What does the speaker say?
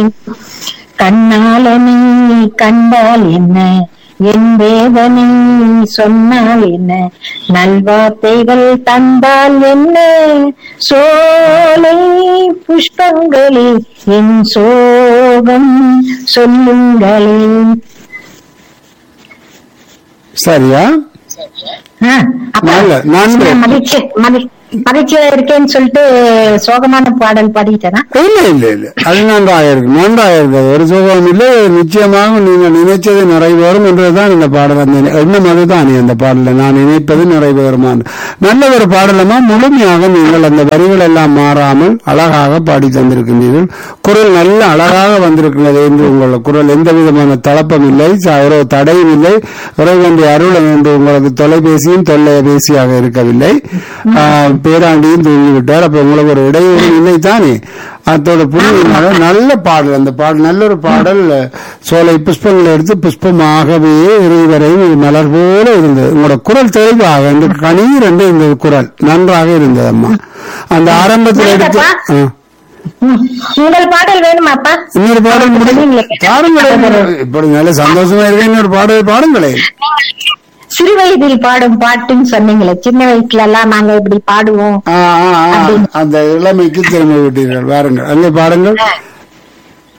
கண்ணாலனை கண்டால் என்ன என் வேதனை சொன்னால் என்ன நல்வார்த்தைகள் தந்தால் என்ன சோலை புஷ்பங்களே என் சோகம் சொல்லுங்களே சரியா ஆ, அப்ப நல்ல, நன்றி. நான் மகிழ்ச்சி மகி- மகிழ்ச்சியா இருக்கேன்னு சொல்லிட்டு சோகமான பாடல் பாடிட்டேனா இல்ல இல்ல இல்ல அது நன்றாக இருக்கு நன்றாக இருக்கு ஒரு சுகம் இல்லை நிச்சயமாக நீங்க நினைச்சது நிறைவேறும் என்றுதான் இந்த பாடல் அந்த எண்ணம் அதுதான் அந்த பாடல நான் நினைப்பது நிறைவேறுமா நல்ல ஒரு பாடலமா முழுமையாக நீங்கள் அந்த வரிகள் எல்லாம் மாறாமல் அழகாக பாடி தந்திருக்கின்றீர்கள் குரல் நல்ல அழகாக வந்திருக்கிறது என்று உங்கள் குரல் எந்த விதமான தளப்பம் இல்லை ச- ஒரு தடையும் இல்லை இறைவனுடைய அருள் என்று உங்களுக்கு தொலைபேசியும் தொல்லைபேசியாக இருக்கவில்லை ஆ, பேராண்டியும் தூங்கிவிட்டார் அப்ப உங்களுக்கு ஒரு இடையூறு இல்லை தானே அதோட புரியுனால நல்ல பாடல் அந்த பாடல் நல்ல ஒரு பாடல் சோலை புஷ்பங்களை எடுத்து புஷ்பமாகவே இறைவரையும் இது மலர் போல இருந்தது உங்களோட குரல் தெளிவாக இந்த கணீர் என்று இந்த குரல் நன்றாக இருந்தது அம்மா அந்த ஆரம்பத்தில் எடுத்து ஆ. ம். உங்கள் பாடல் வேணுமாப்பா இன்னொரு பாடல் முடியும் பாருங்களேன் இப்படி நல்ல சந்தோஷமா இருக்க இன்னொரு பாடல் பாடுங்களேன் சிறு வயதில் பாடும் பாட்டுன்னு சொன்னீங்களே சின்ன வயசுல எல்லாம் நாங்க இப்படி பாடுவோம் ஆ, ஆ, ஆ. அந்த இளமைக்கு திரும்ப விட்டீர்கள் வாருங்கள் அங்கே பாருங்கள்